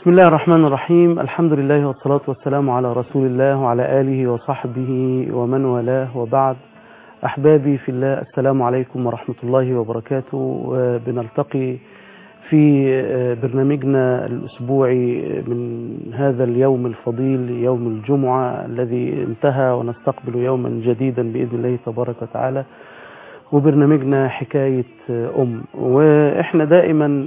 بسم الله الرحمن الرحيم الحمد لله والصلاة والسلام على رسول الله وعلى آله وصحبه ومن والاه وبعد أحبابي في الله السلام عليكم ورحمة الله وبركاته بنلتقي في برنامجنا الأسبوعي من هذا اليوم الفضيل يوم الجمعة الذي انتهى ونستقبل يوما جديدا بإذن الله تبارك وتعالى وبرنامجنا حكاية أم وإحنا دائما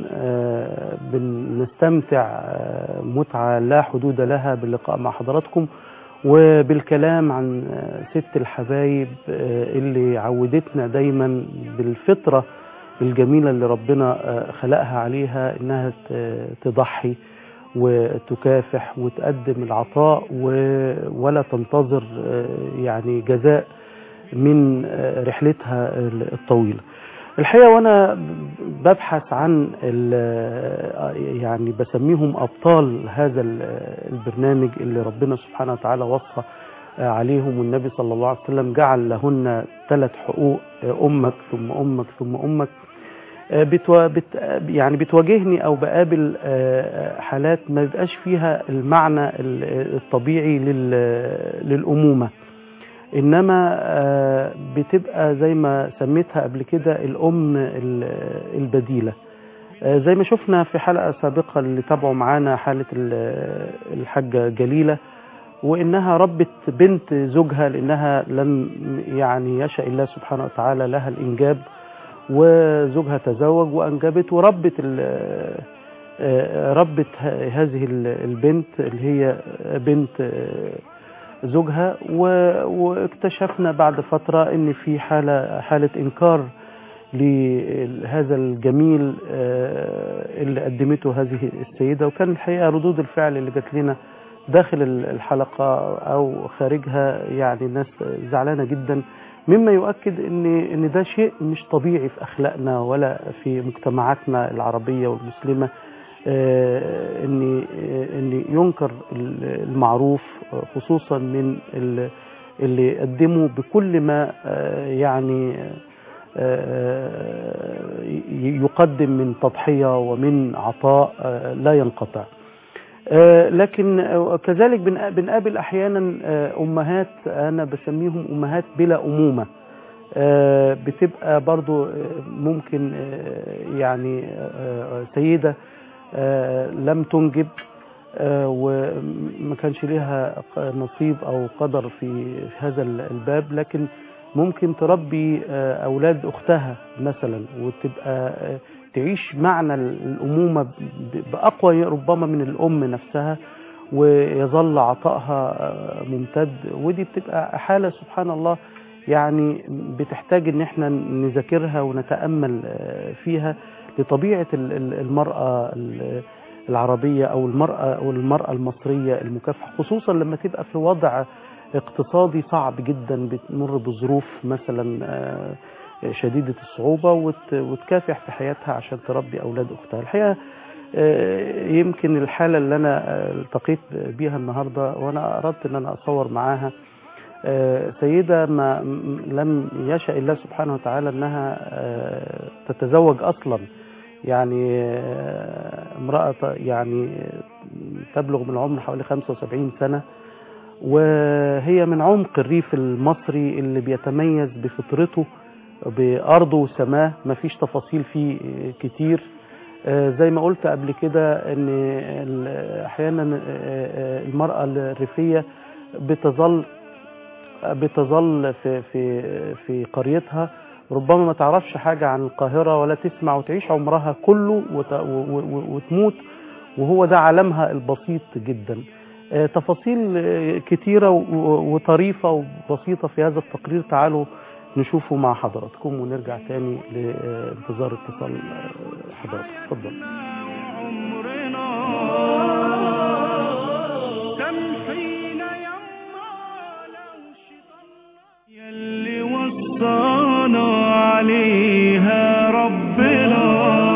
بنستمتع متعة لا حدود لها باللقاء مع حضراتكم وبالكلام عن ست الحبايب اللي عودتنا دايما بالفطرة الجميلة اللي ربنا خلقها عليها إنها تضحي وتكافح وتقدم العطاء ولا تنتظر يعني جزاء من رحلتها الطويلة الحقيقة وأنا ببحث عن يعني بسميهم أبطال هذا البرنامج اللي ربنا سبحانه وتعالى وصى عليهم والنبي صلى الله عليه وسلم جعل لهن ثلاث حقوق أمك ثم أمك ثم أمك بتو بت يعني بتواجهني او بقابل حالات ما بيبقاش فيها المعنى الطبيعي للامومه انما بتبقى زي ما سميتها قبل كده الام البديله زي ما شفنا في حلقه سابقه اللي تابعوا معانا حاله الحاجه جليله وانها ربت بنت زوجها لانها لم يعني يشاء الله سبحانه وتعالى لها الانجاب وزوجها تزوج وانجبت وربت ربت هذه البنت اللي هي بنت زوجها واكتشفنا بعد فترة ان في حالة حالة انكار لهذا الجميل اللي قدمته هذه السيدة وكان الحقيقة ردود الفعل اللي جات لنا داخل الحلقة او خارجها يعني الناس زعلانة جدا مما يؤكد ان ان ده شيء مش طبيعي في اخلاقنا ولا في مجتمعاتنا العربية والمسلمة ان ان ينكر المعروف خصوصا من اللي قدموا بكل ما يعني يقدم من تضحية ومن عطاء لا ينقطع لكن كذلك بنقابل احيانا امهات انا بسميهم امهات بلا امومه بتبقى برضو ممكن يعني سيده لم تنجب وما كانش ليها نصيب او قدر في هذا الباب لكن ممكن تربي اولاد اختها مثلا وتبقى تعيش معنى الامومه باقوى ربما من الام نفسها ويظل عطائها ممتد ودي بتبقى حاله سبحان الله يعني بتحتاج ان احنا نذاكرها ونتامل فيها لطبيعه المراه العربيه او المراه او المراه المصريه المكافحه خصوصا لما تبقى في وضع اقتصادي صعب جدا بتمر بظروف مثلا شديدة الصعوبة وتكافح في حياتها عشان تربي أولاد أختها الحقيقة يمكن الحالة اللي أنا التقيت بيها النهاردة وأنا أردت أن أنا أصور معاها سيدة ما لم يشاء الله سبحانه وتعالى أنها تتزوج أصلا يعني امرأة يعني تبلغ من العمر حوالي 75 سنة وهي من عمق الريف المصري اللي بيتميز بفطرته بأرضه وسماه مفيش تفاصيل فيه كتير زي ما قلت قبل كده ان احيانا المرأة الريفية بتظل بتظل في في في قريتها ربما ما تعرفش حاجة عن القاهرة ولا تسمع وتعيش عمرها كله وتموت وهو ده عالمها البسيط جدا تفاصيل كتيرة وطريفة وبسيطة في هذا التقرير تعالوا نشوفه مع حضراتكم ونرجع تاني لانتظار اتصال حضراتكم اتفضل يلي وصانا عليها ربنا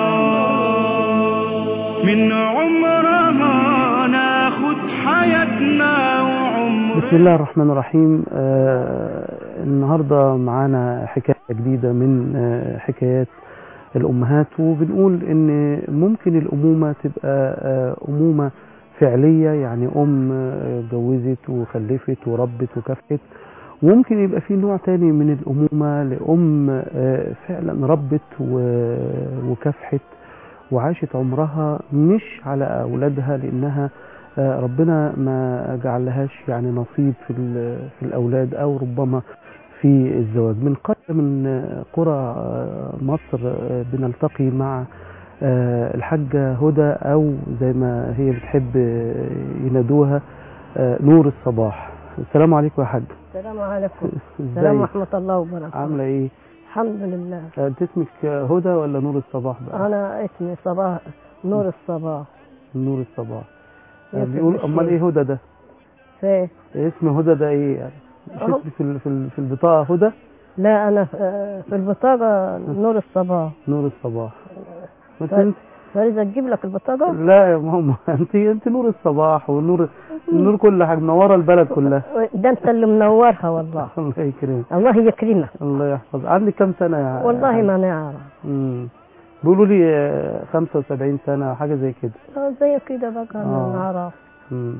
من عمرها ناخد حياتنا وعمرنا بسم الله الرحمن الرحيم آه النهارده معانا حكايه جديده من آه حكايات الامهات وبنقول ان ممكن الامومه تبقى آه امومه فعلية يعني أم آه، جوزت وخلفت وربت وكافحت وممكن يبقى في نوع تاني من الأمومة لأم آه، فعلا ربت و- وكافحت وعاشت عمرها مش على أولادها لأنها آه، ربنا ما جعلهاش يعني نصيب في ال- في الأولاد أو ربما في الزواج من قرية من آه، قرى آه، مصر آه، بنلتقي مع آه، الحاجة هدى أو زي ما هي بتحب آه، ينادوها آه، نور الصباح السلام عليكم يا حاج السلام عليكم السلام ازيك ورحمة الله وبركاته عاملة ايه الحمد لله آه، انت اسمك هدى ولا نور الصباح بقى أنا اسمي صباح نور الصباح نور الصباح آه، يوسف بيقول الشيخ. امال ايه هدى ده في اسم هدى ده ايه يعني مش أهو. اسمي في ال- في ال- في البطاقة هدى لا أنا في في البطاقة نور الصباح نور الصباح بس طيب. انت فإذا تجيب لك البطاقة لا يا ماما انت انت نور الصباح ونور نور كل حاجة منورة البلد كلها ده أنت اللي منورها والله الله يكرمك الله يكرمك الله يحفظ عندك كم سنة يا والله يا ما نعرف مم. بيقولوا لي آه، 75 سنة حاجة زي كده آه، زي كده بقى آه. ما نعرف مم.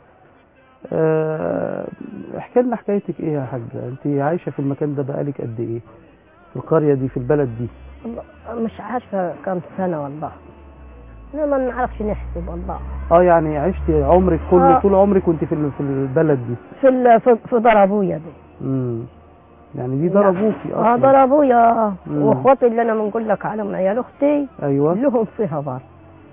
آه، احكي لنا حكايتك ايه يا حاجة انت عايشة في المكان ده بقالك قد ايه في القرية دي في البلد دي والله مش عارفة كم سنة والله لا ما نعرفش نحسب والله اه يعني عشتي عمرك كله آه. طول عمرك كنت في ال- في البلد دي في ال- في في دار أبويا دي امم يعني دي دار ابوكي اه اصلا دار أبويا مم. وإخواتي اللي أنا بنقول لك عليهم عيال أختي ايوه لهم فيها بار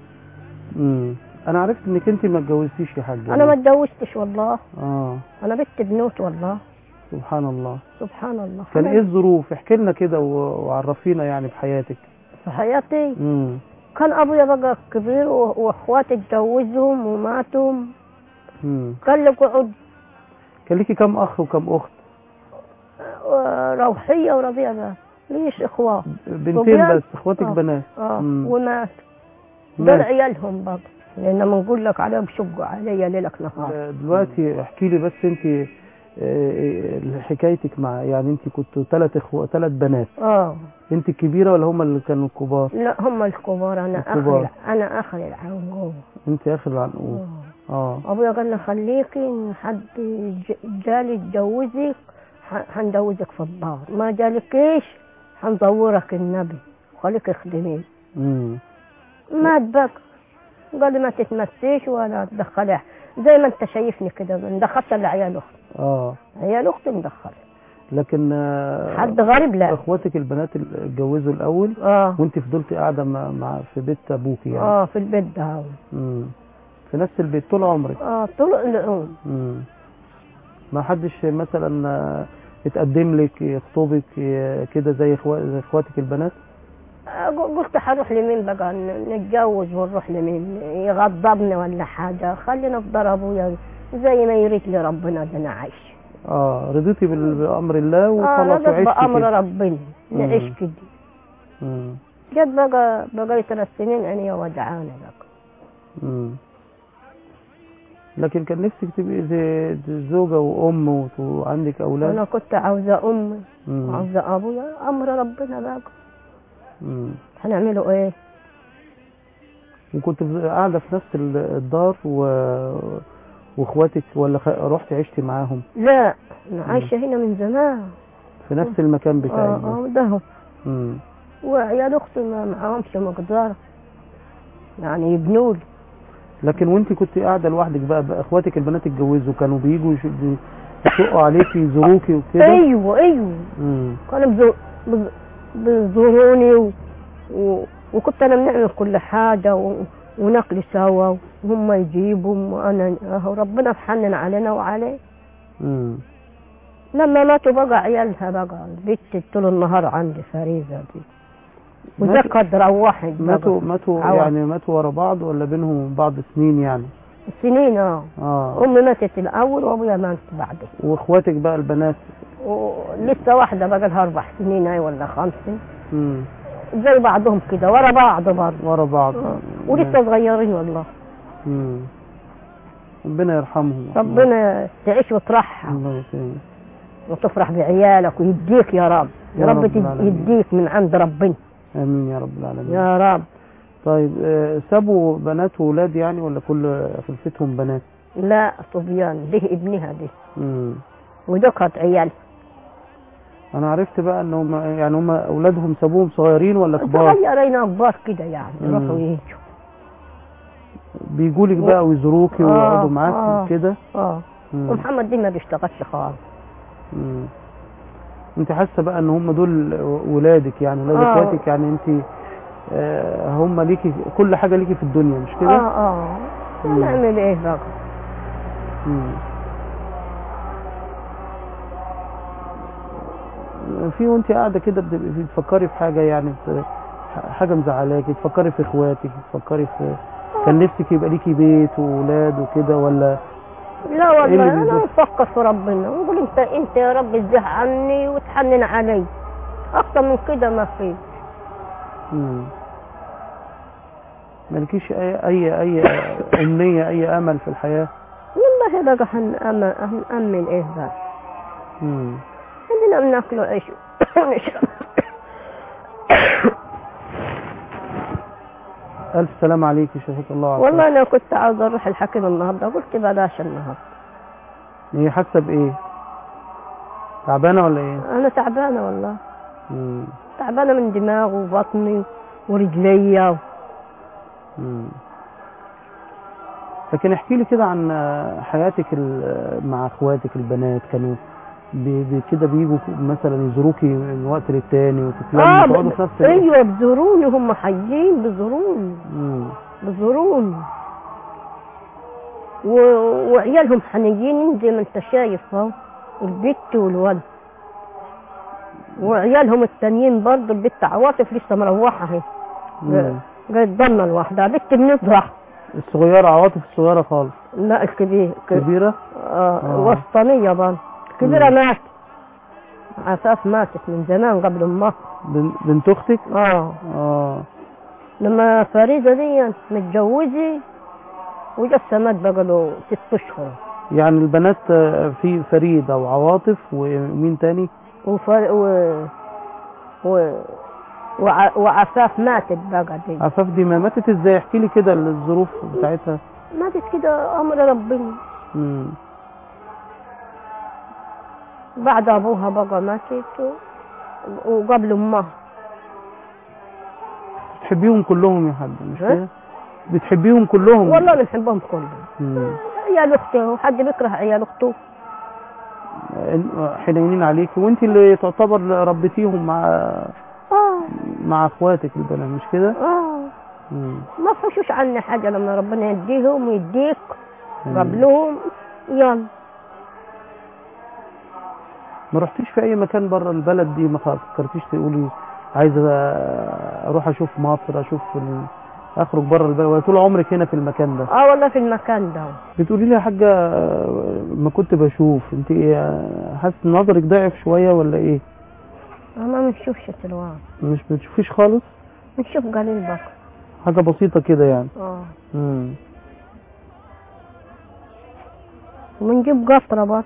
امم انا عرفت انك انت ما اتجوزتيش يا حاجة انا ما اتجوزتش والله اه انا بنت بنوت والله سبحان الله سبحان الله كان أنا ايه الظروف احكي لنا كده و- وعرفينا يعني بحياتك في حياتي امم كان ابويا بقى كبير و- واخواتي اتجوزهم وماتوا امم قال لي اقعد كان ليكي كم اخ وكم اخت آه، روحيه وربيع بقى ليش اخوات بنتين صبيان؟ بس اخواتك آه. بنات اه مم. ومات دول مات. عيالهم برضه لان بنقول لك عليهم شقوا عليا ليلك نهار آه، دلوقتي احكي لي بس انت آه، حكايتك مع يعني انت كنتوا ثلاث اخوة ثلاث بنات اه انت الكبيره ولا هم اللي كانوا الكبار لا هم الكبار انا الكبار. اخر انا اخر العنقود انت اخر العنقود آه. اه ابويا قال لي خليكي إن حد ج- جالي يتجوزك ح- حنجوزك في الدار ما جالكيش حنزورك النبي وخليك اخدميه امم مات بقى قال لي ما تتمسيش ولا تدخلي زي ما انت شايفني كده مدخلت الا عيال اختي اه عيال اختي مدخل لكن آه، حد غريب لا اخواتك البنات اللي اتجوزوا الاول اه وانت فضلتي قاعده مع, مع في بيت ابوكي يعني اه في البيت ده هو. امم في نفس البيت طول عمرك اه طول العمر امم ما حدش مثلا آه، اتقدم لك يخطبك ي- كده زي إخوا- زي اخواتك البنات آه، قلت هروح لمين بقى ن- نتجوز ونروح لمين يغضبني ولا حاجة خلينا في دار أبويا زي ما يريد لي ربنا ده أنا عايش اه رضيتي بال- بامر الله اه وخلاص رضيت وعشتي بأمر كده ربنا نعيش مم. كده مم. جت بقى بقى ثلاث سنين عيني وجعانة بقى مم. لكن كان نفسك تبقي زي زي زوجة وأم وت- وعندك أولاد أنا كنت عاوزة أمي مم. وعاوزة أبويا أمر ربنا بقى مم. هنعمله إيه؟ وكنت في- قاعدة في نفس ال- الدار و... واخواتك ولا خ... رحتي عشتي معاهم لا أنا عايشة هنا من زمان في نفس المكان اه بتاعك ده اه ده هو. مم. وعيال أختي ما معاهمش مقدار يعني يبنوا لي لكن وانت كنت قاعدة لوحدك بقى, بقى اخواتك البنات اتجوزوا كانوا بيجوا يش- بي- يشقوا عليكي يزوروكي وكده أيوه أيوه مم. كانوا بزو- بز- بيزوروني و... و... وكنت انا بنعمل كل حاجه و... وناكل سوا وهم يجيبوا وانا اهو ربنا بحنن علينا وعليه مم. لما ماتوا بقى عيالها بقى البت طول النهار عندي فريزه دي ماتوا- وذكر روحت ماتوا بقى ماتوا عوض. يعني ماتوا ورا بعض ولا بينهم بعض سنين يعني سنين اه اه امي ماتت الاول وابويا مات بعدي واخواتك بقى البنات ولسه واحده بقى لها اربع سنين اي ولا خمسه مم. زي بعضهم كده ورا بعض برضه ورا بعض آه. ولسه صغيرين والله مم. ربنا يرحمهم ربنا تعيش وترحم الله يسلمك وتفرح بعيالك ويديك يا رب يا يا رب رب تد- العالمين. يديك من عند ربنا امين يا رب العالمين يا رب طيب آه، سابوا بنات وولاد يعني ولا كل خلفتهم بنات لا صبيان دي ابنها دي مم. وده كانت عيال انا عرفت بقى ان هم يعني هم اولادهم سابوهم صغيرين ولا كبار صغيرين كبار كده يعني مم. يروحوا ويجوا بيجوا لك بقى ويزوروكي آه، ويقعدوا معاك آه. كده اه مم. ومحمد دي ما بيشتغلش خالص مم. انت حاسه بقى ان هم دول ولادك يعني ولاد آه. اخواتك يعني انت آه، هم ليكي كل حاجه ليكي في الدنيا مش كده اه اه مم. نعمل ايه بقى مم. في وانت قاعده كده بتبقي بتفكري في حاجه يعني بت- حاجه مزعلاكي تفكري في اخواتك تفكري في كان نفسك يبقى ليكي بيت وولاد وكده ولا لا إيه اللي والله انا بيزعل؟ بفكر في ربنا ونقول انت انت يا رب ازاي عني وتحنن علي اكتر من كده ما في مم. مالكيش اي اي اي امنيه اي امل في الحياه والله بقى هنأمن هنأمن ايه بقى مم. عندنا بناكل عيش ونشرب الف سلام عليك شفاك الله عافيك والله انا كنت عاوزه اروح الحكيم النهارده قلت بلاش النهارده هي حاسه بايه تعبانه ولا ايه انا تعبانه والله مم. تعبانه من دماغي وبطني ورجليا مم. لكن احكي لي كده عن آه، حياتك ال- مع اخواتك البنات كانوا بي بي كده بيجوا مثلا يزوروكي من وقت للتاني وتتلموا تقعدوا في نفس ال- ايوه بزوروني هم حيين بزوروني مم. بزوروني و... وعيالهم حنينين زي ما انت شايف اهو البت والولد وعيالهم التانيين برضه البت عواطف لسه مروحه اهي مم. جاية ضمه لوحدها بنت بنضرح الصغيره عواطف الصغيره خالص لا الكبير ك- كبيره آه آه. وسطانية برضه الكبيرة مم. ماتت عفاف ماتت من زمان قبل امها بن- بنت اختك اه اه لما فريدة دي متجوزة ولسه مات بقى له ست اشهر يعني البنات آه، في فريده وعواطف ومين تاني وفر... و... و... وع... وعفاف ماتت بقى دي عفاف دي ما ماتت ازاي احكي لي كده الظروف بتاعتها ماتت كده امر ربنا مم. بعد ابوها بقى ماتت و... وقبل امها بتحبيهم كلهم يا حاج مش ها؟ كده بتحبيهم كلهم والله بنحبهم كلهم مم. عيال اختي وحد بيكره عيال اخته حنينين عليك وانت اللي تعتبر ربيتيهم مع اه مع اخواتك البنات مش كده اه مم. ما فشوش عني حاجة لما ربنا يديهم ويديك مم. قبلهم يلا ما رحتيش في اي مكان بره البلد دي ما فكرتيش تقولي عايزه اروح اشوف مصر اشوف ال... اخرج بره البلد ولا طول عمرك هنا في المكان ده اه والله في المكان ده بتقولي لي يا حاجه آه، ما كنت بشوف انت ايه آه، حاسس إن نظرك ضعف شويه ولا ايه آه ما بنشوفش سلوان مش بتشوفيش خالص بنشوف قليل بقى حاجه بسيطه كده يعني اه امم ونجيب قطرة بقى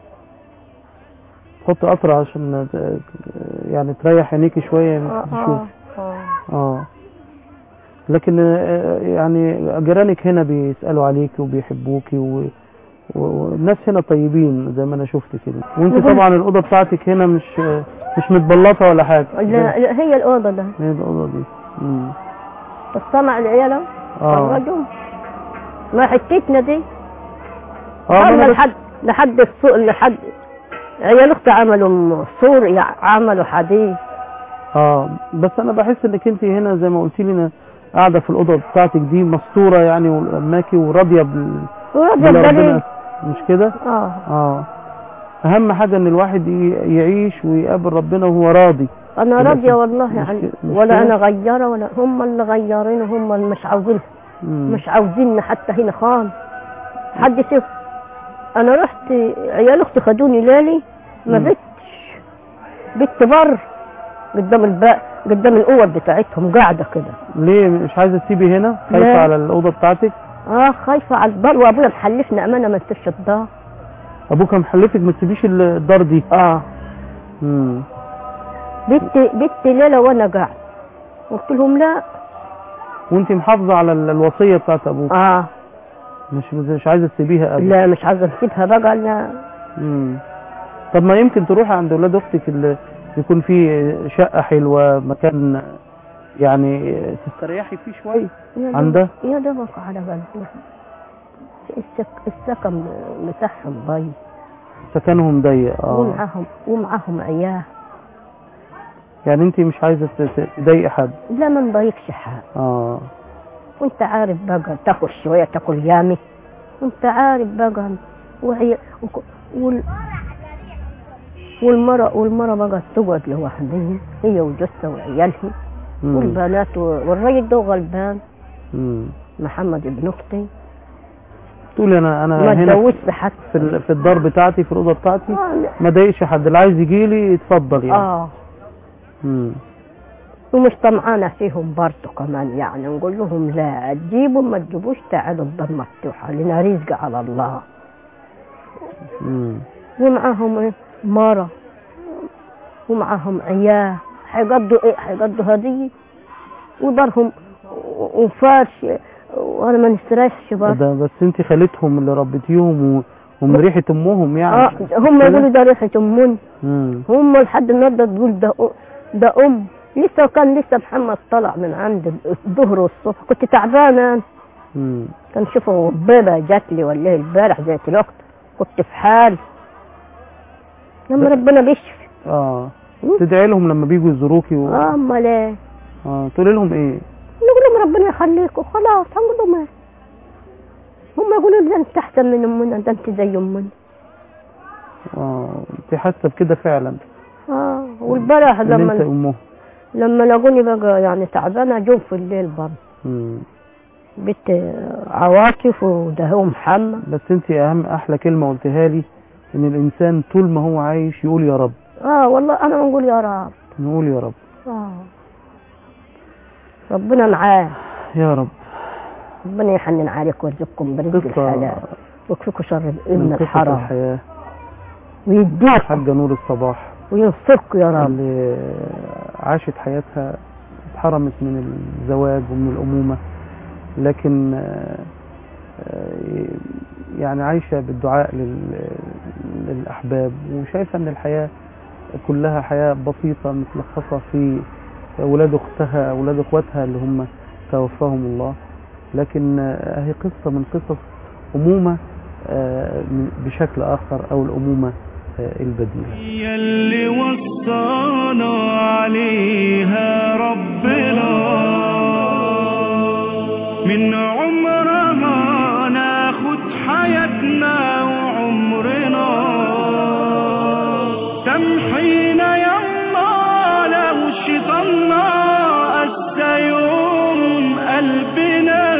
تحط قطره عشان ت- يعني تريح عينيكي شويه اه تشوف اه اه اه لكن آه، يعني جيرانك هنا بيسألوا عليكي وبيحبوكي و... و- والناس هنا طيبين زي ما انا شفت كده وانت نقول- طبعا الاوضه بتاعتك هنا مش مش متبلطه ولا حاجه لا لا، هي الأوضة ده هي الاوضه دي امم السمع العيال اه خرجوا ما حتتنا دي اه ما خرجنا أنا بس- لحد لحد السوق لحد عيال اختي عملوا سور يع- عملوا حديد اه بس انا بحس انك انت هنا زي ما قلت لي أنا قاعده في الاوضه بتاعتك دي مستوره يعني وماكي وراضيه بال... ورد باللي الدليل ربنا مش كده اه اه اهم حاجه ان الواحد ي- يعيش ويقابل ربنا وهو راضي انا يبقى راضيه في- والله مش يعني ك- مش ولا كده؟ انا غيره ولا هم اللي غيرين وهم اللي مش عاوزين مم. مش عاوزين حتى هنا خالص حد يشوف انا رحت عيال اختي خدوني ليلي ما مم. بتش بت بر قدام الباء قدام الاوض بتاعتهم قاعده كده ليه مش عايزه تسيبي هنا خايفه لا. على الاوضه بتاعتك اه خايفه على الدار وابويا محلفني امانه ما تسيبش الدار ابوك محلفك ما تسيبيش الدار دي اه امم بت بت ليله وانا قاعد قلت لهم لا وانت محافظة على ال- الوصية بتاعت ابوك اه مش مش عايزة تسيبيها ابدا لا مش عايزه اسيبها بقى لا مم. طب ما يمكن تروحي عند ولاد اختك اللي يكون فيه شقة حلوة مكان يعني تستريحي فيه شوية يا عندها؟ دوب- يا دوبك على قلبنا السك... السكن بتاعهم ضيق سكنهم ضيق اه ومعاهم ومعاهم عيال يعني انت مش عايزة ت- ت- تضايقي حد لا ما نضيقش حال اه وانت عارف بقى تاكل شويه تاكل يامي وانت عارف بقى وهي وك- وال والمرة والمرة بقى تقعد لوحدها هي وجوزها وعيالها مم. والبنات و- والراجل ده غلبان مم. محمد ابن اختي تقولي انا انا ما هنا اتجوزش حتى في ال- في الدار بتاعتي في الاوضه بتاعتي اه لا. ما ضايقش حد اللي عايز يجي لي يتفضل يعني اه مم. ومش طمعانة فيهم برضه كمان يعني نقول لهم لا تجيبوا ما تجيبوش تعالوا الدار مفتوحة لنا رزق على الله مم. ومعاهم إيه؟ مرة ومعاهم عيال حيقضوا ايه حيقضوا هدية ودارهم و- وفرش وانا ما نستريحش برضه ده بس انت خالتهم اللي ربيتيهم و... ومن ريحه امهم يعني اه هم يقولوا ده ريحة امون مم. هم لحد النهارده تقول ده ده ام لسه كان لسه محمد طلع من عند الظهر والصبح كنت تعبانه أنا. مم. كان شوفوا بيبه جات لي ولا إيه البارح زي الوقت كنت في حال لما ب- ربنا بيشفي اه تدعي لهم لما بيجوا يزوروكي و... اه امال ايه اه تقولي لهم ايه نقول لهم ربنا يخليكم خلاص هنقول لهم ايه هم يقولوا ده انت احسن من امنا ده انت زي امنا اه انت حاسه بكده فعلا اه والبارح ان انت لما امهم لما لقوني بقى يعني تعبانه جم في الليل برضه مم. بنت عواطف وده هو محمد بس انت اهم احلى كلمه قلتها لي ان الانسان طول ما هو عايش يقول يا رب اه والله انا بقول يا رب نقول يا رب اه ربنا معاه يا رب ربنا يحنن عليك ويرزقكم برزق قصه الحلال ويكفيكم شر من ابن قصص الحرام الحياه ويديكم حاجه نور الصباح وينصركم يا رب اللي عاشت حياتها اتحرمت من الزواج ومن الأمومة لكن آه، آه، يعني عايشة بالدعاء لل- للأحباب وشايفة أن الحياة كلها حياة بسيطة متلخصة في ولاد أختها ولاد أخواتها اللي هم توفاهم الله لكن آه، هي قصة من قصص أمومة آه، من- بشكل آخر أو الأمومة آه، البديلة هي اللي وصانا عليها ربنا من عمرها ناخد حياتنا وعمرنا تمحينا يما لو شيطاننا قسى يوم قلبنا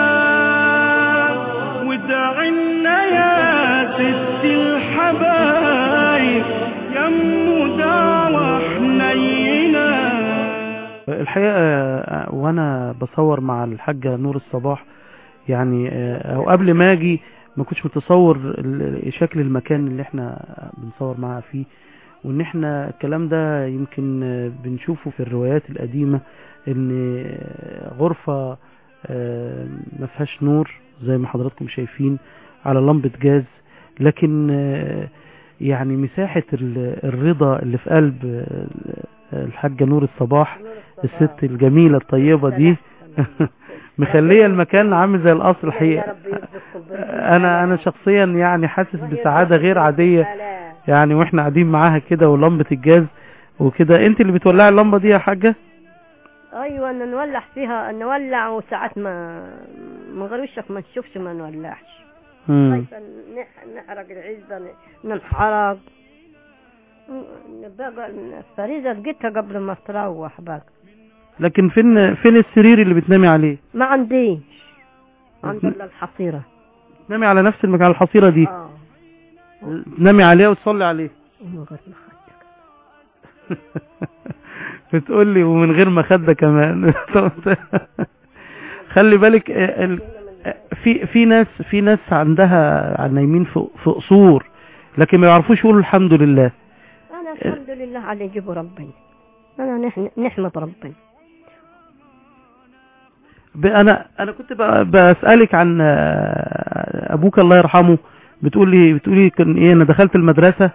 ودعنا يا ست الحبايب يمو دعوة حنينة الحقيقة آه، وأنا بصور مع الحاجة نور الصباح يعني آه، أو قبل ما أجي ما كنتش متصور ال- شكل المكان اللي احنا بنصور معاها فيه وإن احنا الكلام ده يمكن آه، بنشوفه في الروايات القديمة إن آه، غرفة آه، ما فيهاش نور زي ما حضراتكم شايفين على لمبة جاز لكن آه، يعني مساحة ال- الرضا اللي في قلب آه، الحاجة نور الصباح الست الجميلة الطيبة دي مخلية المكان عامل زي القصر الحقيقة انا انا شخصيا يعني حاسس بسعادة غير عادية يعني واحنا قاعدين معاها كده ولمبة الجاز وكده انت اللي بتولعي اللمبة دي يا حاجة ايوه ان نولع فيها نولع وساعات ما من غير وشك ما نشوفش ما نولعش مم. خايفة نح- نحرق العزبة ن- ننحرق م- بقى الفريزة لقيتها قبل ما تروح بقى لكن فين فين السرير اللي بتنامي عليه ما عنديش عند إلا الحصيرة تنامي على نفس المكان الحصيرة دي اه تنامي عليها وتصلي عليه من غير ما خدك بتقول لي ومن غير مخدة كمان خلي بالك آه، ال- آه، في في ناس في ناس عندها نايمين في في قصور لكن ما يعرفوش يقولوا الحمد لله انا الحمد لله على يجيبه ربنا انا نح- نحمد ربنا ب- انا انا كنت ب- بسالك عن آه، ابوك الله يرحمه بتقول لي بتقولي كان ايه انا دخلت المدرسه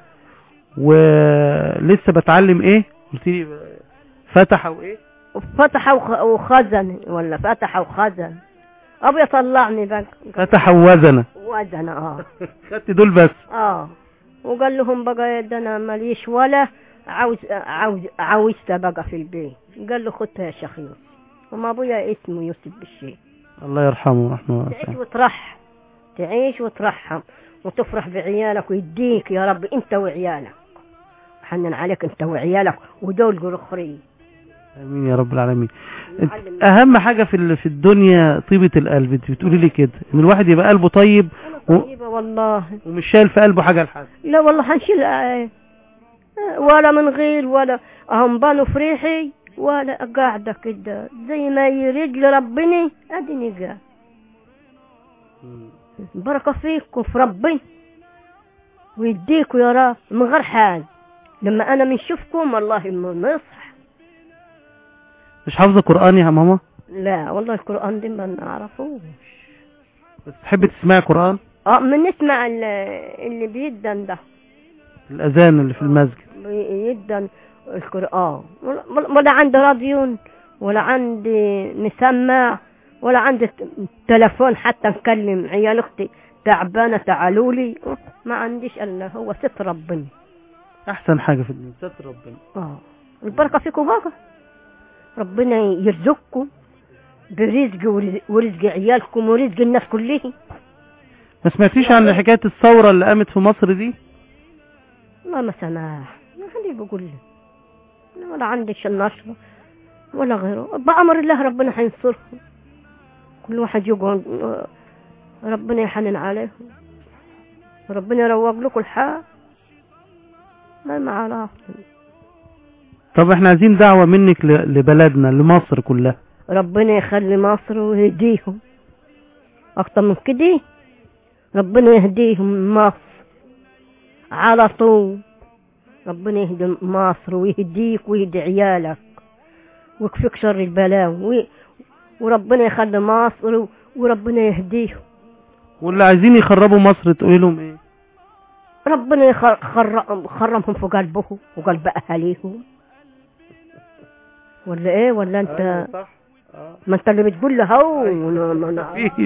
ولسه بتعلم ايه قلت لي فتح او ايه فتح وخ- وخزن ولا فتح وخزن ابي طلعني بقى فتح ووزن وزن اه خدت دول بس اه وقال لهم بقى ده انا ماليش ولا عاوز عاوز عاوزت بقى في البيت قال له خدها يا شيخ يوسف وما ابويا اسمه يوسف بالشيء الله يرحمه رحمه تعيش الله وترحم تعيش وترحم وتفرح بعيالك ويديك يا رب انت وعيالك حنن عليك انت وعيالك ودول الاخرين امين يا رب العالمين انت معلم. اهم حاجه في ال- في الدنيا طيبه القلب انت بتقولي لي كده ان الواحد يبقى قلبه طيب انا و- طيبه والله ومش شايل في قلبه حاجه لحد لا والله هنشيل آه، ولا من غير ولا هم بانوا في ريحي ولا قاعدة كده زي ما يريد لي ربنا اديني قاعد بركة فيكم في ربي ويديكوا يا رب من غير حاجة لما انا بنشوفكم والله ما نصح مش حافظه قران يا ماما لا والله القرآن ده ما نعرفوش بس تحبي تسمعي قران اه من نسمع ال- اللي بيدن ده الاذان اللي في المسجد جدا القرآن ولا- ولا عندي راديو ولا عندي مسمع ولا عندي ت- تلفون حتى نكلم عيال اختي تعبانه تعالوا لي ما عنديش الا هو ستر ربنا احسن حاجه في الدنيا ستر ربنا اه البركه فيكم بقى ربنا يرزقكم برزق ورزق, ورزق عيالكم ورزق الناس كلهم ما سمعتيش عن حكايه الثوره اللي قامت في مصر دي والله ما سماح ما حد بيقول لي لا ولا عندك النشر ولا غيره بأمر الله ربنا حينصرهم كل واحد يقعد آه، ربنا يحنن عليهم ربنا يروق لكم الحال ما ما عرفت طب احنا عايزين دعوه منك ل- لبلدنا لمصر كلها ربنا يخلي مصر ويهديهم أكتر من كده ربنا يهديهم مصر على طول ربنا يهدي مصر ويهديك ويهدي عيالك ويكفيك شر البلاء وي- وربنا يخلي مصر و- وربنا يهديهم واللي عايزين يخربوا مصر تقولي لهم ايه ربنا يخر- خر- خرمهم في قلبه وقلب أهاليهم ولا ايه ولا انت صح اه ما انت اللي بتقول له هو ما- ما أنا- في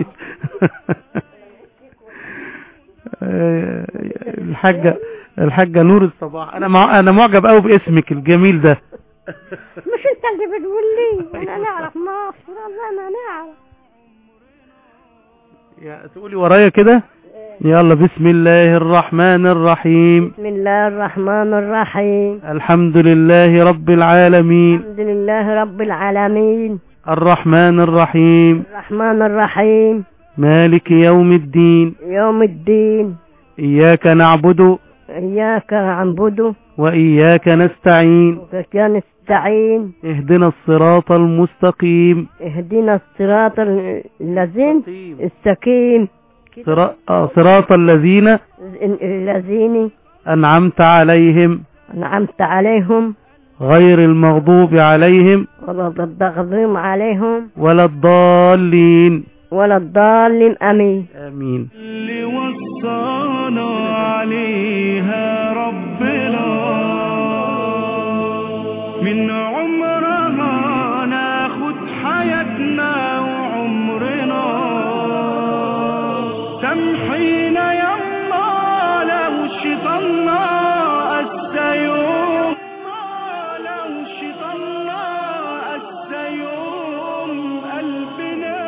الحاجة الحاجة نور الصباح انا مع... انا معجب قوي باسمك الجميل ده مش انت اللي بتقول لي انا نعرف مصر والله ما نعرف يا تقولي ورايا كده يلا بسم الله الرحمن الرحيم بسم الله الرحمن الرحيم الحمد لله رب العالمين الحمد لله رب العالمين الرحمن الرحيم الرحمن الرحيم مالك يوم الدين يوم الدين إياك نعبد إياك نعبد وإياك نستعين وإياك نستعين اهدنا الصراط المستقيم اهدنا الصراط ال- الذين السكين صراط, آه صراط الذين الذين أنعمت عليهم أنعمت عليهم غير المغضوب عليهم ولا الضغضهم عليهم ولا الضالين ولا الضالين أمين آمين اللي وصانا عليها ربنا من عمرها ناخد حياتنا وعمرنا تمحينا يما لو شيطاننا السيوم لو شيطاننا السيوم قلبنا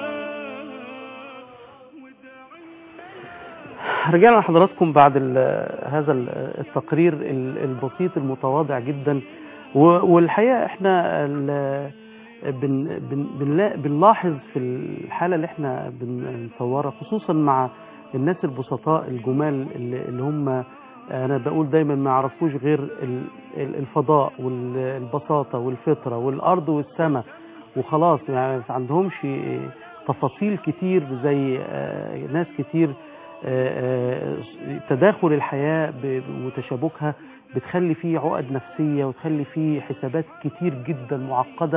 رجعنا لحضراتكم بعد ال- هذا ال- التقرير ال- البسيط المتواضع جدا و- والحقيقة احنا ال- بن بن بنلا- بنلاحظ في الحالة اللي احنا بنصورها خصوصا مع الناس البسطاء الجمال اللي اللي هم انا بقول دايما ما يعرفوش غير ال- ال- الفضاء والبساطة والفطرة والارض والسماء وخلاص يعني ما عندهمش تفاصيل كتير زي آه، ناس كتير آه، آه، تداخل الحياة ب- وتشابكها بتخلي فيه عقد نفسية وتخلي فيه حسابات كتير جدا معقدة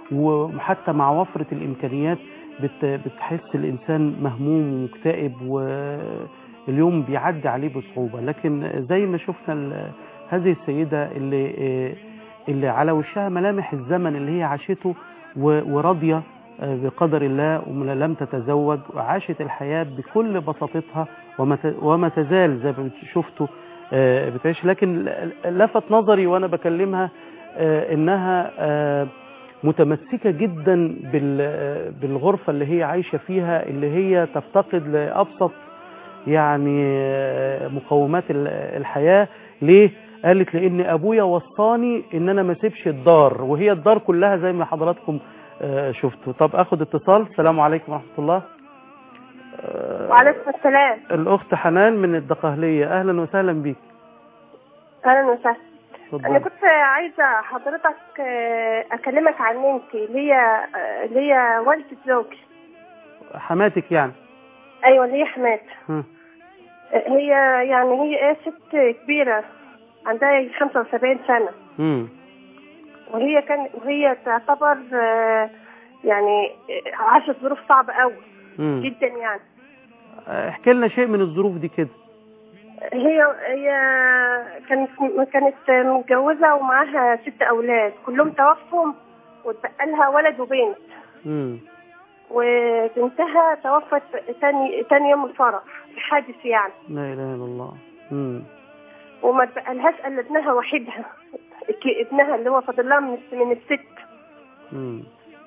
وحتى مع وفرة الإمكانيات بت- بتحس الإنسان مهموم ومكتئب واليوم بيعدي عليه بصعوبة لكن زي ما شفنا ال- هذه السيدة اللي اللي على وشها ملامح الزمن اللي هي عاشته و- وراضية بقدر الله ولم تتزوج وعاشت الحياة بكل بساطتها وما ت- وما تزال زي ما شفتوا آه، بتعيش لكن ل- لفت نظري وانا بكلمها آه، انها آه، متمسكة جدا بال- آه، بالغرفة اللي هي عايشة فيها اللي هي تفتقد لأبسط يعني آه، مقومات ال- الحياة ليه؟ قالت لأن أبويا وصاني إن أنا ما اسيبش الدار وهي الدار كلها زي ما حضراتكم آه، شفتوا طب أخد اتصال السلام عليكم ورحمة الله آه، وعليكم السلام الأخت حنان من الدقهلية أهلا وسهلا بيك اهلا وسهلا انا اتفضلي كنت عايزه حضرتك آه، اكلمك عن ننتي اللي هي آه، اللي هي والدة زوجي حماتك يعني ايوه اللي هي حماد ها. آه، هي يعني هي ايه ست كبيره عندها 75 سنه مم. وهي كان وهي تعتبر آه، يعني آه، عاشت ظروف صعبه قوي مم. جدا يعني احكي لنا شيء من الظروف دي كده هي هي كانت كانت متجوزه ومعاها ست اولاد كلهم توفوا واتبقى لها ولد وبنت مم. وبنتها توفت تاني تاني يوم الفرح في حادث يعني لا إله إلا الله مم. وما اتبقالهاش الا ابنها وحيدها ك- ابنها اللي هو فاضل لها من من الست مم.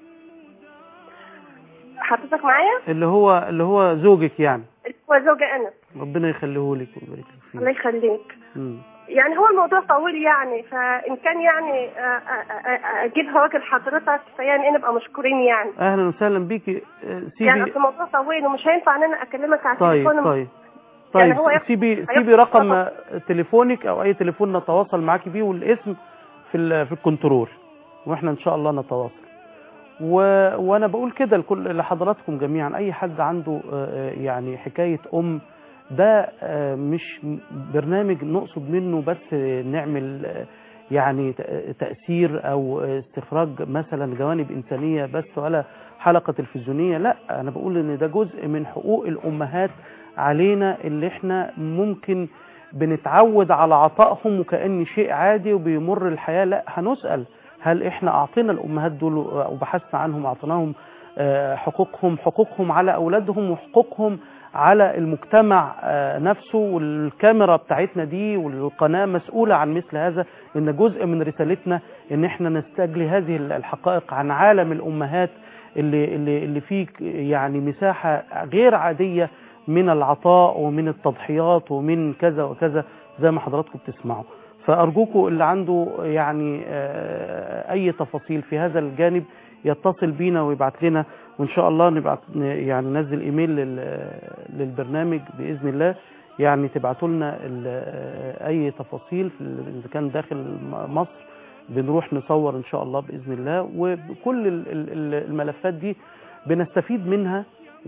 حضرتك معايا؟ اللي هو اللي هو زوجك يعني اللي هو زوجة انا ربنا يخليه لك ويبارك لك الله فيه يخليك مم. يعني هو الموضوع طويل يعني فان كان يعني آه، آه، آه، اجيبها واجه حضرتك فيعني ايه نبقى مشكورين يعني اهلا وسهلا بيكي آه، يعني سيبي اصل الموضوع طويل ومش هينفع ان انا اكلمك على طيب التليفون طيب يعني طيب هو ياخد- سيبي هياخد سيبي رقم طبعا. تليفونك او اي تليفون نتواصل معاكي بيه والاسم في ال- في الكنترول واحنا ان شاء الله نتواصل و... وانا بقول كده لكل لحضراتكم جميعا اي حد عنده آه، يعني حكايه ام ده آه، مش م- برنامج نقصد منه بس نعمل آه، يعني ت- تاثير او استخراج مثلا جوانب انسانيه بس ولا حلقه تلفزيونيه لا انا بقول ان ده جزء من حقوق الامهات علينا اللي احنا ممكن بنتعود على عطائهم وكأن شيء عادي وبيمر الحياة لا هنسأل هل احنا اعطينا الامهات دول وبحثنا عنهم اعطيناهم آه، حقوقهم حقوقهم على اولادهم وحقوقهم على المجتمع آه، نفسه والكاميرا بتاعتنا دي والقناة مسؤولة عن مثل هذا ان جزء من رسالتنا ان احنا نستجلي هذه الحقائق عن عالم الامهات اللي اللي اللي فيه يعني مساحة غير عادية من العطاء ومن التضحيات ومن كذا وكذا زي ما حضراتكم بتسمعوا فأرجوكم اللي عنده يعني آه، أي تفاصيل في هذا الجانب يتصل بينا ويبعت لنا وإن شاء الله نبعت يعني ننزل إيميل لل- للبرنامج بإذن الله يعني تبعتوا لنا ال- أي تفاصيل في ال- إذا كان داخل م- مصر بنروح نصور إن شاء الله بإذن الله وكل ال- ال- الملفات دي بنستفيد منها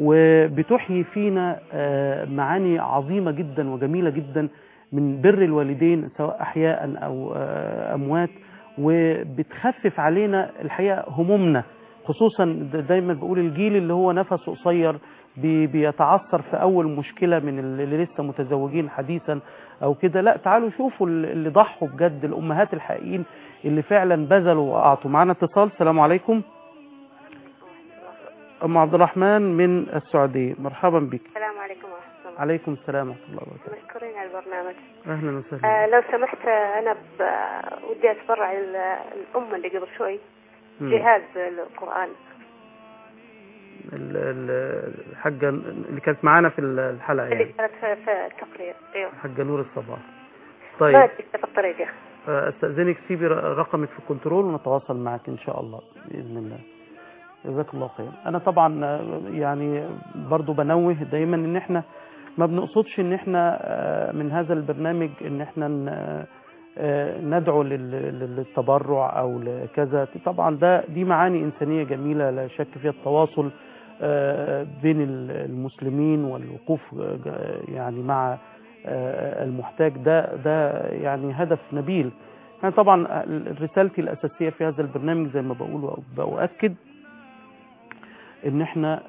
وبتحيي فينا آه، معاني عظيمة جدا وجميلة جدا من بر الوالدين سواء أحياء أو آه، أموات وبتخفف علينا الحقيقة همومنا خصوصا د- دايما بقول الجيل اللي هو نفسه قصير بي- بيتعثر في أول مشكلة من اللي لسه متزوجين حديثا أو كده لا تعالوا شوفوا اللي ضحوا بجد الأمهات الحقيقيين اللي فعلا بذلوا وأعطوا معانا اتصال السلام عليكم أم عبد الرحمن من السعودية مرحبا بك السلام عليكم ورحمة الله عليكم السلام ورحمة الله وبركاته مشكورين على البرنامج أهلا وسهلا آه لو سمحت آه، أنا ب- ودي أتبرع ال- الأم اللي قبل شوي مم. جهاز القرآن ال- ال- الحاجة اللي كانت معانا في الحلقة اللي يعني كانت في, في التقرير أيوه حاجة نور الصباح ما طيب أدري في الطريقة آه، استأذنك سيبي ر- رقمك في الكنترول ونتواصل معك إن شاء الله بإذن الله جزاك الله خير أنا طبعا آه، يعني برضو بنوه دايما إن إحنا ما بنقصدش إن إحنا آه، من هذا البرنامج إن إحنا ن- آه، ندعو لل- لل- للتبرع أو لكذا طبعا ده دي معاني إنسانية جميلة لا شك فيها التواصل آه، بين ال- المسلمين والوقوف آه، ج- يعني مع آه، المحتاج ده ده يعني هدف نبيل أنا طبعا رسالتي الأساسية في هذا البرنامج زي ما بقول وبأؤكد إن إحنا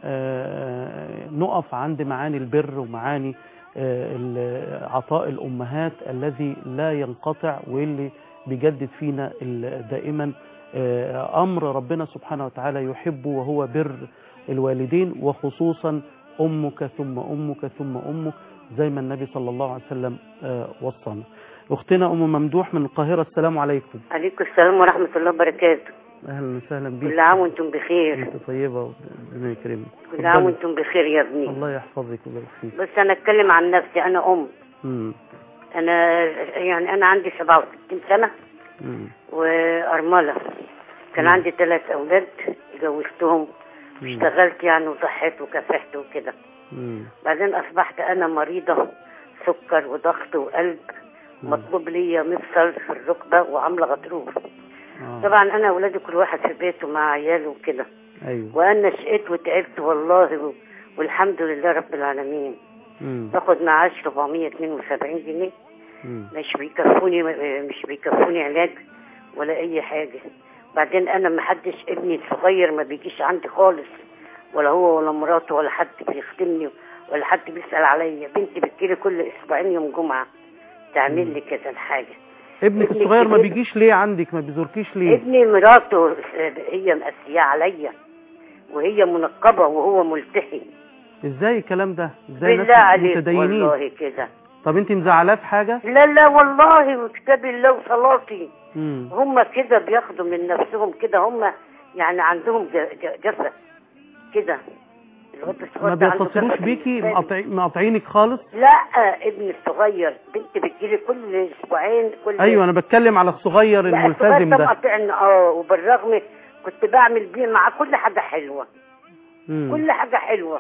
آه، نقف عند معاني البر ومعاني آه، ال- عطاء الأمهات الذي لا ينقطع واللي بيجدد فينا ال- دائما آه، أمر ربنا سبحانه وتعالى يحبه وهو بر الوالدين وخصوصا أمك ثم أمك ثم أمك زي ما النبي صلى الله عليه وسلم آه، وصانا أختنا أم ممدوح من القاهرة السلام عليكم عليكم السلام ورحمة الله وبركاته أهلا وسهلا بك كل عام وانتم بخير أنت طيبة وربنا يكرمك كل عام اتفضلي. وانتم بخير يا ابني الله يحفظك ويبارك فيك بس انا اتكلم عن نفسي انا ام مم. انا يعني انا عندي 67 سنة مم. وارملة كان مم. عندي ثلاث اولاد جوزتهم مم. اشتغلت يعني وضحيت وكافحت وكده مم. بعدين اصبحت انا مريضة سكر وضغط وقلب مم. مطلوب لي مفصل في الركبة وعاملة غضروف آه. طبعا انا اولادي كل واحد في بيته مع عياله وكده أيوه وانا شقيت وتعبت والله و- والحمد لله رب العالمين مم. باخد معاش 472 جنيه مم. مش بيكفوني مش بيكفوني علاج ولا اي حاجه بعدين انا ما حدش ابني الصغير ما بيجيش عندي خالص ولا هو ولا مراته ولا حد بيخدمني ولا حد بيسال عليا بنتي بتجيلي كل اسبوعين يوم جمعه تعمل لي كذا الحاجه ابنك ابني الصغير ما الكبير- بيجيش ليه عندك ما بيزوركيش ليه ابني مراته هي مأسية عليا وهي منقبة وهو ملتحي ازاي الكلام ده ازاي بالله ناس عليك متدينين والله كده طب انت مزعلاه في حاجه لا لا والله وكتاب الله وصلاتي مم. هم كده بياخدوا من نفسهم كده هم يعني عندهم ج- ج- جفا كده الواد الصغير ما ده عنده بيتصلوش جفا بيكي بالنسبة لي. مقاطعي- مقاطعينك خالص لا ابني الصغير بنتي بتجيلي كل اسبوعين كل ايوه انا بتكلم على الصغير لا، الملتزم الصغير ده ده مقاطعني اه وبالرغم كنت بعمل بيه مع كل حاجة حلوة مم. كل حاجة حلوة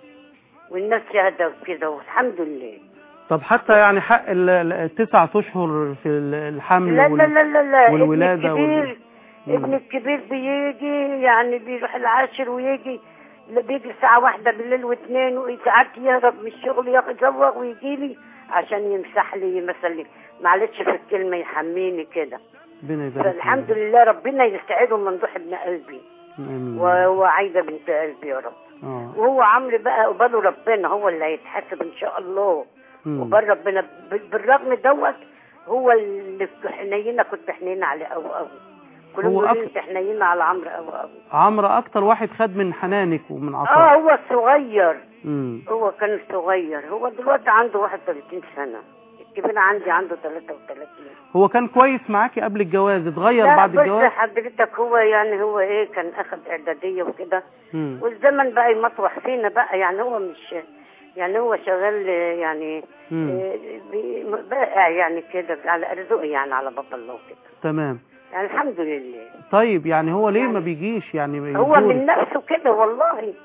والناس شهادة وكده والحمد لله طب حتى يعني حق ال- ال- التسعة اشهر في ال- الحمل لا وال- لا لا لا لا والولادة ابني وال- الكبير مم. ابني الكبير بيجي يعني بيروح العاشر ويجي لا بيجي الساعة واحدة بالليل واثنين وساعات يهرب من الشغل يزوغ ويجي لي عشان يمسح لي مثلا معلش في الكلمة يحميني كده ربنا يبارك فيك. فالحمد لله ربنا يسعده ممدوح ابن قلبي آمين. و- وعايدة بنت قلبي يا رب اه وهو عمرو بقى قباله ربنا هو اللي هيتحاسب ان شاء الله مم. وبر ربنا ب- بالرغم دوت هو اللي حنينه كنت حنينه عليه قوي قوي كلهم هو يقولوا لي أكتر- انت حنينه على عمرو قوي قوي عمرو اكتر واحد خد من حنانك ومن اه عطائك هو الصغير مم. هو كان صغير هو دلوقتي عنده 31 سنه الكبير عندي عنده 33 هو كان كويس معاكي قبل الجواز اتغير لا بعد بس الجواز حضرتك هو يعني هو ايه كان اخد اعداديه وكده مم. والزمن بقى يمطوح فينا بقى يعني هو مش يعني هو شغال يعني مم. آه، بي- بقى يعني كده على ارزقه يعني على باب الله وكده تمام يعني الحمد لله طيب يعني هو ليه يعني ما بيجيش يعني هو يزورك؟ من نفسه كده والله